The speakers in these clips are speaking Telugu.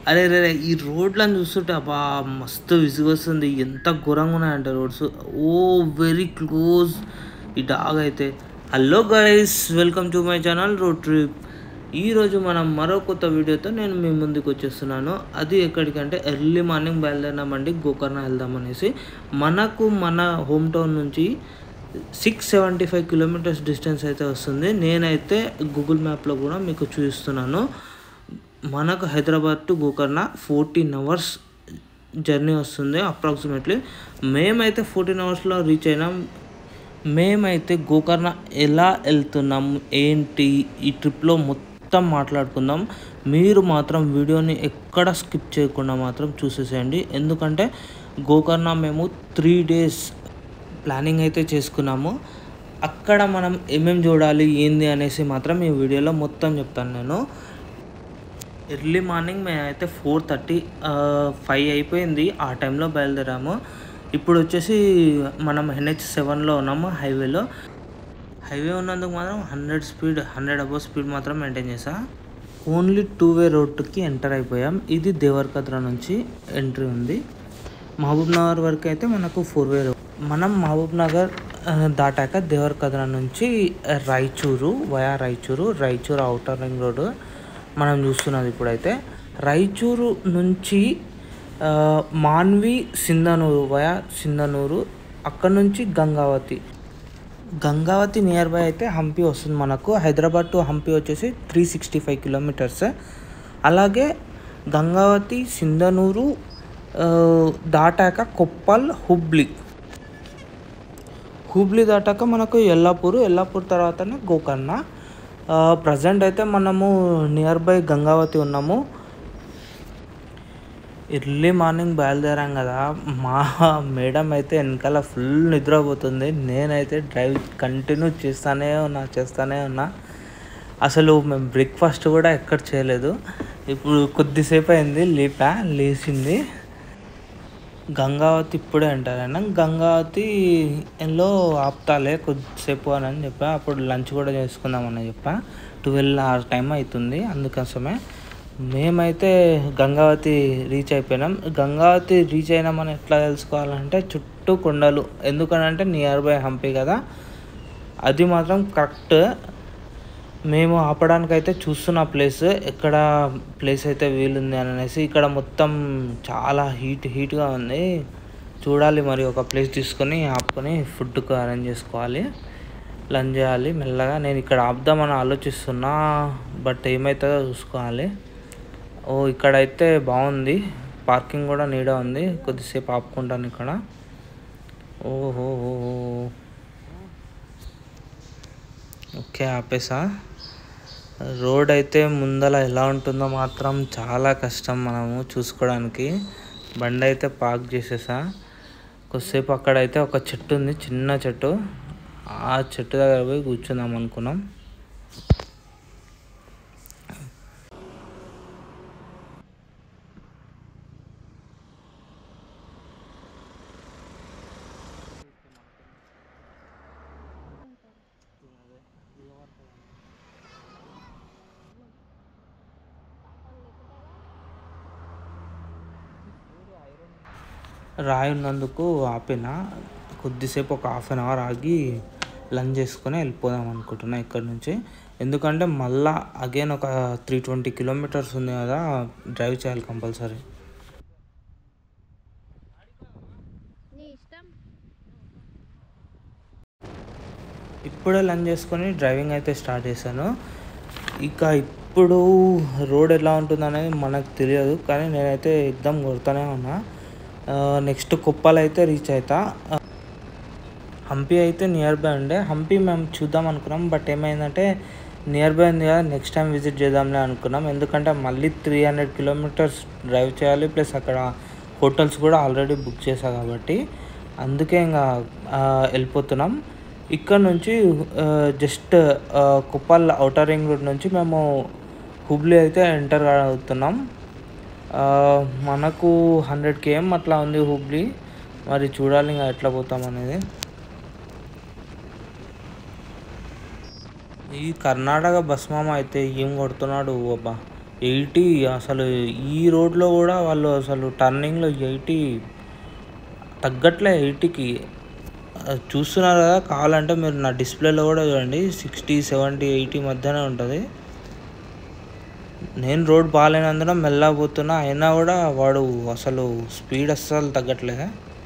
అరే రే రే, ఈ రోడ్లను చూస్తుంటే అబ్బా మస్తు విసుగొస్తుంది ఎంత ఘోరంగా ఉన్నాయంటే రోడ్స్ ఓ వెరీ క్లోజ్ ఈ డాగ్ అయితే hello guys welcome to my channel road trip ఈరోజు మనం మరో కొత్త వీడియోతో నేను మీ ముందుకు వచ్చేస్తున్నాను అది ఎక్కడికంటే ఎర్లీ మార్నింగ్ బయలుదేరినామండి గోకర్ణ వెళ్దాం అనేసి మనకు మన హోమ్ టౌన్ నుంచి six seventy five kilometres distance అయితే వస్తుంది నేనైతే గూగుల్ మ్యాప్లో కూడా మీకు చూపిస్తున్నాను మనకు Hyderabad to Gokarna fourteen hours journey వస్తుంది అప్రాక్సిమేట్లీ మేమైతే ఫోర్టీన్ అవర్స్లో రీచ్ అయినాం మేమైతే గోకర్ణ ఎలా వెళ్తున్నాం ఏంటి ఈ ట్రిప్లో మొత్తం మాట్లాడుకుందాం మీరు మాత్రం వీడియోని ఎక్కడ స్కిప్ చేయకుండా మాత్రం చూసేసేయండి ఎందుకంటే గోకర్ణ మేము త్రీ డేస్ ప్లానింగ్ అయితే చేసుకున్నాము అక్కడ మనం ఏమేం చూడాలి ఏంది అనేసి మాత్రం ఈ వీడియోలో మొత్తం చెప్తాను నేను ఎర్లీ మార్నింగ్ మేమైతే ఫోర్ థర్టీ ఫైవ్ అయిపోయింది ఆ టైంలో బయలుదేరాము ఇప్పుడు వచ్చేసి మనం ఎన్హెచ్ సెవెన్లో ఉన్నాము హైవేలో హైవే ఉన్నందుకు మాత్రం hundred speed hundred above speed మాత్రం మెయింటైన్ చేసా ఓన్లీ టూ వే రోడ్డుకి ఎంటర్ అయిపోయాం ఇది దేవరకద్ర నుంచి ఎంట్రీ ఉంది మహబూబ్ నగర్ వరకు అయితే మనకు ఫోర్ వే రోడ్ మనం మహబూబ్ నగర్ ఆ, దాటాక దేవరకద్ర నుంచి Raichur via Raichur Raichur outer ring road మనం చూస్తున్నది ఇప్పుడైతే రాయచూరు నుంచి ఆ, మాన్వి సింధనూరు వయా సింధనూరు అక్కడ నుంచి గంగావతి గంగావతి నియర్ బై అయితే హంపి వస్తుంది మనకు హైదరాబాద్ టు హంపి వచ్చేసి త్రీ సిక్స్టీ ఫైవ్ కిలోమీటర్స్ అలాగే గంగావతి సింధనూరు ఆ, దాటాక కొప్పల్ హుబ్లీ హుబ్లీ దాటాక మనకు ఎల్లాపూర్ ఎల్లాపూర్ తర్వాతనే గోకర్ణ ప్రజెంట్ అయితే మనము నియర్ బై గంగావతి ఉన్నాము ఎర్లీ మార్నింగ్ బయలుదేరాం కదా మా మేడం అయితే వెనకాల ఫుల్ నిద్రపోతుంది నేనైతే డ్రైవ్ కంటిన్యూ చేస్తానే ఉన్నా చేస్తానే ఉన్నా అసలు మేము బ్రేక్ఫాస్ట్ కూడా ఎక్కడ చేయలేదు ఇప్పుడు కొద్దిసేపు అయింది లేపా లేచింది గంగావతి ఇప్పుడే అంటారన్న గంగావతిలో ఆపుతాలే కొద్దిసేపు అని అని చెప్పా అప్పుడు లంచ్ కూడా చేసుకుందామని చెప్పా ట్వెల్వ్ ఆ టైం అవుతుంది అందుకోసమే మేమైతే గంగావతి రీచ్ అయిపోయినాం గంగావతి రీచ్ అయినామని ఎట్లా తెలుసుకోవాలంటే చుట్టూ కొండలు ఎందుకనంటే నియర్ బై హంపి కదా అది మాత్రం కరెక్ట్ మేము ఆపడానికి అయితే చూస్తున్న ప్లేస్ ఎక్కడ ప్లేస్ అయితే వీలుంది అని అనేసి ఇక్కడ మొత్తం చాలా హీట్ హీట్గా ఉంది చూడాలి మరి ఒక ప్లేస్ తీసుకొని ఆపుకొని ఫుడ్కు అరేంజ్ చేసుకోవాలి లంచ్ చేయాలి మెల్లగా నేను ఇక్కడ ఆపుదామని ఆలోచిస్తున్నా బట్ ఏమవుతుందో చూసుకోవాలి ఓ ఇక్కడైతే బాగుంది పార్కింగ్ కూడా నీడ ఉంది కొద్దిసేపు ఆపుకుంటాను ఇక్కడ ఓహో ఓకే ఆపేసా రోడ్ అయితే ముందల ఎలా ఉంటుందో మాత్రం చాలా కష్టం మనము చూసుకోవడానికి బండి అయితే పార్క్ చేసేసా కొద్దిసేపు అక్కడైతే ఒక చెట్టు ఉంది చిన్న చెట్టు ఆ చెట్టు దగ్గర పోయి కూర్చుందాం అనుకున్నాం రాయి ఉన్నందుకు ఆపిన కొద్దిసేపు ఒక హాఫ్ అన్ అవర్ ఆగి లంచ్ చేసుకొని వెళ్ళిపోదాం అనుకుంటున్నా ఇక్కడ నుంచి ఎందుకంటే మళ్ళా అగైన్ ఒక త్రీ ట్వంటీ కిలోమీటర్స్ ఉంది కదా డ్రైవ్ చేయాలి కంపల్సరీ నీ ఇష్టం ఇప్పుడే లంచ్ చేసుకొని డ్రైవింగ్ అయితే స్టార్ట్ చేశాను ఇక ఇప్పుడు రోడ్ ఎలా ఉంటుంది అనేది మనకు తెలియదు కానీ నేనైతే ఎగ్దమ్ కొడుతూనే ఉన్నా నెక్స్ట్ కుప్పలు అయితే రీచ్ అవుతా ఆ, హంపి అయితే నియర్ బై ఉండే హంపి మేము చూద్దాం అనుకున్నాం బట్ ఏమైందంటే నియర్ బై ఉంది కదా నెక్స్ట్ టైం విజిట్ చేద్దాంలే అనుకున్నాం ఎందుకంటే మళ్ళీ త్రీ హండ్రెడ్ కిలోమీటర్స్ డ్రైవ్ చేయాలి ప్లస్ అక్కడ హోటల్స్ కూడా ఆల్రెడీ బుక్ చేశా కాబట్టి అందుకే ఇంకా ఆ, వెళ్ళిపోతున్నాం ఇక్కడ నుంచి జస్ట్ కుప్పల్ అవుటర్ రింగ్ రోడ్ నుంచి మేము హుబ్లీ అయితే ఎంటర్ అవుతున్నాం ఆ, మనకు హండ్రెడ్ కేఎం అట్లా ఉంది హుబ్లీ మరి చూడాలి ఇంకా ఎట్లా పోతాం అనేది ఈ కర్ణాటక బస్ మామ అయితే ఏం కొడుతున్నాడు అబ్బా ఎయిటీ అసలు ఈ రోడ్లో కూడా వాళ్ళు అసలు టర్నింగ్లో ఎయిటీ తగ్గట్లే ఎయిటీకి చూస్తున్నారు కదా కావాలంటే మీరు నా డిస్ప్లేలో కూడా చూడండి సిక్స్టీ సెవెంటీ ఎయిటీ మధ్యనే ఉంటుంది నేను రోడ్ బాగాలేనందున మెల్లగా పోతున్నా అయినా కూడా వాడు అసలు స్పీడ్ అస్సలు తగ్గట్లేదు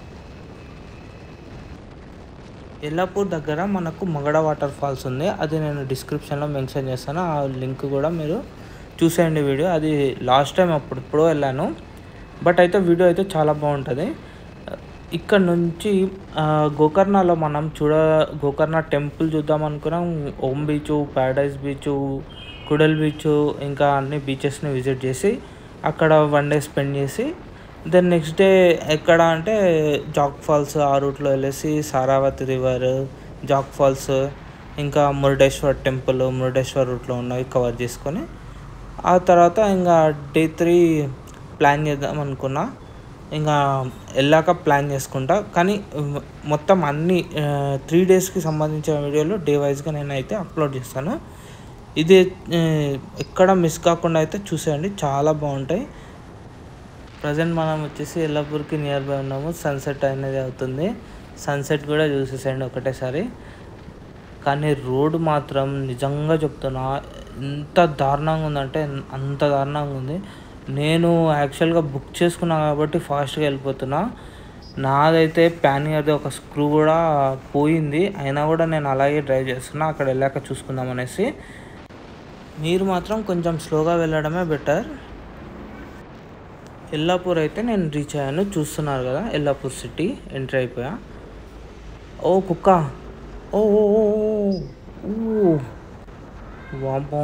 ఎల్లాపూర్ దగ్గర మనకు మగడ వాటర్ ఫాల్స్ ఉంది అది నేను డిస్క్రిప్షన్లో మెన్షన్ చేస్తాను ఆ లింక్ కూడా మీరు చూసేయండి వీడియో అది లాస్ట్ టైం అప్పుడు ఇప్పుడు వెళ్ళాను బట్ అయితే వీడియో అయితే చాలా బాగుంటుంది ఇక్కడ నుంచి ఆ, గోకర్ణలో మనం చూడ గోకర్ణ టెంపుల్ చూద్దాం అనుకున్నాం Om beach paradise beach Kudle beach ఇంకా అన్ని బీచెస్ని విజిట్ చేసి అక్కడ వన్ డే స్పెండ్ చేసి దెన్ నెక్స్ట్ డే ఎక్కడ అంటే జాక్ ఫాల్స్ ఆ రూట్లో వెళ్ళేసి సారావతి రివర్ జాక్ ఫాల్స్ ఇంకా మురుడేశ్వర్ టెంపుల్ మురుడేశ్వర్ రూట్లో ఉన్నవి కవర్ చేసుకొని ఆ తర్వాత ఇంకా డే త్రీ ప్లాన్ చేద్దాం అనుకున్నా ఇంకా వెళ్ళాక ప్లాన్ చేసుకుంటా కానీ ఉమ్, మొత్తం అన్ని త్రీ డేస్కి సంబంధించిన వీడియోలు డే వైజ్గా నేనైతే అప్లోడ్ చేస్తాను ఇది ఆ, ఎక్కడ మిస్ కాకుండా అయితే చూసేయండి చాలా బాగుంటాయి ప్రజెంట్ మనం వచ్చేసి ఎల్లపూర్కి నియర్ బై ఉన్నాము సన్సెట్ అనేది అవుతుంది సన్సెట్ కూడా చూసేసేయండి ఒకటేసారి కానీ రోడ్ మాత్రం నిజంగా చెప్తున్నా ఎంత దారుణంగా ఉందంటే అంత దారుణంగా ఉంది నేను యాక్చువల్గా బుక్ చేసుకున్నా కాబట్టి ఫాస్ట్గా వెళ్ళిపోతున్నా నాదైతే ప్యానియర్ది ఒక స్క్రూ కూడా పోయింది అయినా కూడా నేను అలాగే డ్రైవ్ చేస్తున్నా అక్కడ వెళ్ళాక చూసుకుందాం అనేసి మీరు మాత్రం కొంచెం స్లోగా వెళ్ళడమే బెటర్ ఎల్లాపూర్ అయితే నేను రీచ్ అయ్యాను చూస్తున్నారు కదా ఎల్లాపూర్ సిటీ ఎంట్రీ అయిపోయా ఓ కుక్క ఓ ఓ ఓ, ఓ, ఓ. వామ్మో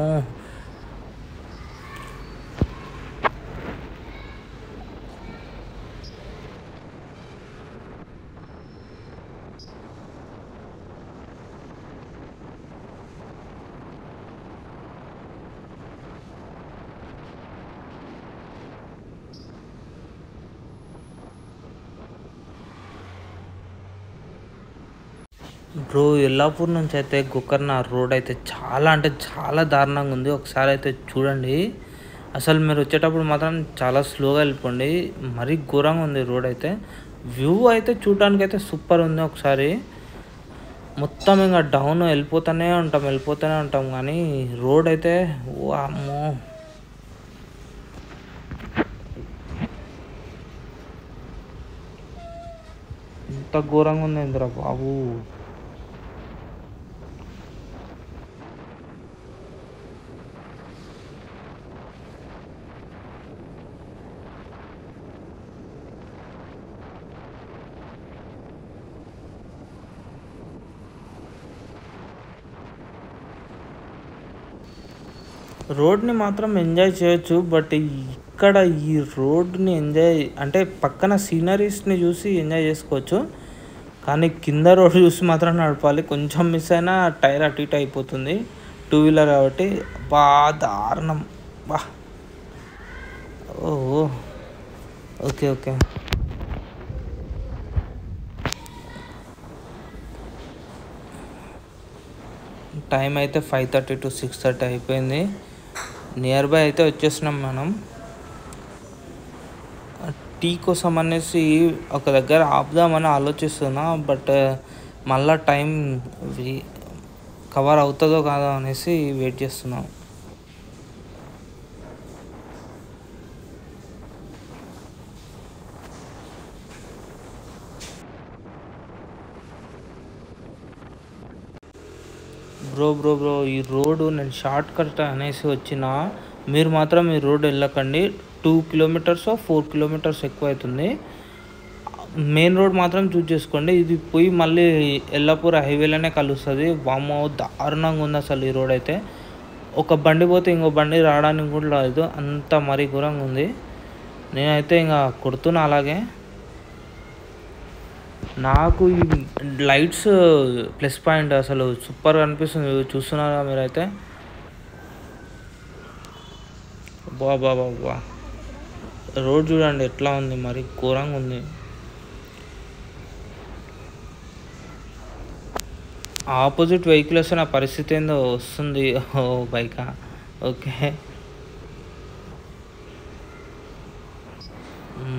బ్రో ఎల్లాపూర్ నుంచి అయితే గోకర్ణ రోడ్ అయితే చాలా అంటే చాలా దారుణంగా ఉంది ఒకసారి అయితే చూడండి అసలు మీరు వచ్చేటప్పుడు మాత్రం చాలా స్లోగా వెళ్ళిపోండి మరీ ఘోరంగా ఉంది రోడ్ అయితే వ్యూ అయితే చూడడానికి అయితే సూపర్ ఉంది ఒకసారి మొత్తం ఇంకా డౌన్ వెళ్ళిపోతూనే ఉంటాం వెళ్ళిపోతూనే ఉంటాం కానీ రోడ్ అయితే ఓ అమ్మో ఇంత ఘోరంగా ఉంది ఇందిరా బాబు రోడ్ని మాత్రం ఎంజాయ్ చేయొచ్చు బట్ ఇక్కడ ఈ రోడ్ని ఎంజాయ్ అంటే పక్కన సీనరీస్ని చూసి ఎంజాయ్ చేసుకోవచ్చు కానీ కింద రోడ్ చూసి మాత్రం నడపాలి కొంచెం మిస్ అయినా టైర్ అటు ఇటు అయిపోతుంది టూ వీలర్ కాబట్టి బా దారుణం బా ఓ ఓకే ఓకే టైం అయితే five thirty to six thirty అయిపోయింది నియర్ బై అయితే వచ్చేసినాం మనం టీ కోసం అనేసి ఒక దగ్గర ఆపుదామని ఆలోచిస్తున్నా బట్ మళ్ళా టైం కవర్ అవుతుందో కాదో అనేసి వెయిట్ చేస్తున్నాం బ్రో బ్రో బ్రో ఈ రోడ్డు నేను షార్ట్ కట్ అనేసి వచ్చిన మీరు మాత్రం ఈ రోడ్ వెళ్ళకండి టూ కిలోమీటర్స్ ఫోర్ కిలోమీటర్స్ ఎక్కువ అవుతుంది మెయిన్ రోడ్ మాత్రం చూస్ చేసుకోండి ఇది పోయి మళ్ళీ ఎల్లాపూర్ హైవేలోనే కలుస్తుంది వామో దారుణంగా ఉంది అసలు ఈ రోడ్ అయితే ఒక బండి పోతే ఇంకో బండి రావడానికి కూడా లేదు అంత మరీ ఘోరంగా ఉంది నేనైతే ఇంకా కొడుతున్నా అలాగే నాకు ఈ లైట్స్ ప్లస్ పాయింట్ అసలు సూపర్ అనిపిస్తుంది చూస్తున్నారా మీరైతే బా బా బా బా రోడ్ చూడండి ఎట్లా ఉంది మరి ఘోరంగా ఉంది ఆపోజిట్ వెహికల్ వస్తే నా పరిస్థితి ఏందో వస్తుంది ఓ బైకా ఓకే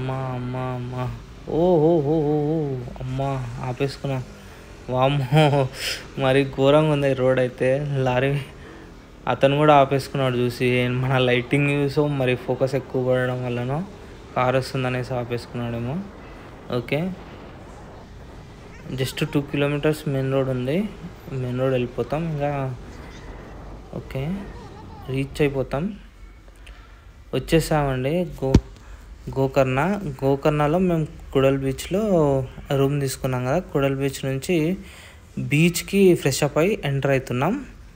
అమ్మ అమ్మ అమ్మ ఓ ఓ ఓ ఓ ఓ, అమ్మ ఆపేసుకున్నా వామ్మో మరి ఘోరంగా ఉంది ఈ రోడ్ అయితే లారీ అతను కూడా ఆపేసుకున్నాడు చూసి మన లైటింగ్ చూసో మరి ఫోకస్ ఎక్కువ పడడం వల్లనో కార్ వస్తుందనేసి ఆపేసుకున్నాడేమో okay just two kilometres main road ఉంది మెయిన్ రోడ్ వెళ్ళిపోతాం ఇంకా ఓకే రీచ్ అయిపోతాం వచ్చేసామండి గో గోకర్ణ గోకర్ణలో మేము కుడల్ బీచ్లో రూమ్ తీసుకున్నాం కదా కుడల్ బీచ్ నుంచి బీచ్కి ఫ్రెష్ అప్ అయి ఎంటర్ అవుతున్నాం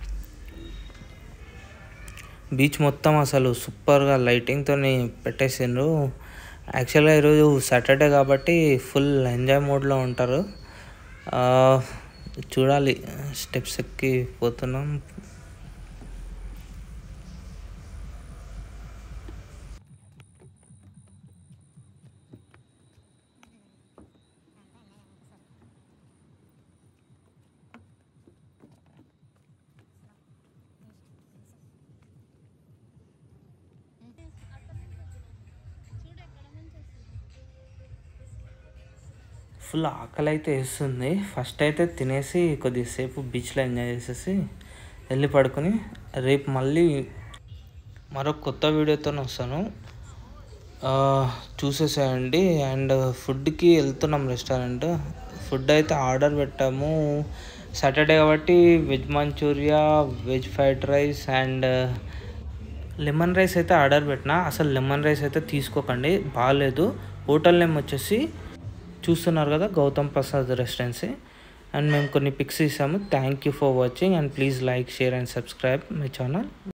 బీచ్ మొత్తం అసలు సూపర్గా లైటింగ్తో పెట్టేసిండ్రు యాక్చువల్గా ఈరోజు సాటర్డే కాబట్టి ఫుల్ ఎంజాయ్ మోడ్లో ఉంటారు ఆ, చూడాలి స్టెప్స్ ఎక్కి పోతున్నాం ఫుల్ ఆకలి అయితే వేస్తుంది ఫస్ట్ అయితే తినేసి కొద్దిసేపు బీచ్లో ఎంజాయ్ చేసేసి వెళ్ళి పడుకొని రేపు మళ్ళీ మరో కొత్త వీడియోతో వస్తాను ఆ, చూసేసేయండి అండ్ ఫుడ్కి వెళ్తున్నాం రెస్టారెంట్ ఫుడ్ అయితే ఆర్డర్ పెట్టాము సాటర్డే కాబట్టి veg manchurian veg fried rice and lemon rice అయితే ఆర్డర్ పెట్టిన అసలు లెమన్ రైస్ అయితే తీసుకోకండి బాగాలేదు హోటల్ నేమ్ వచ్చేసి చూస్తున్నారు కదా గౌతమ్ ప్రసాద్ రెసిడెన్సీ అండ్ మేము కొన్ని పిక్స్ ఇస్తాము thank you for watching and please like share and subscribe my channel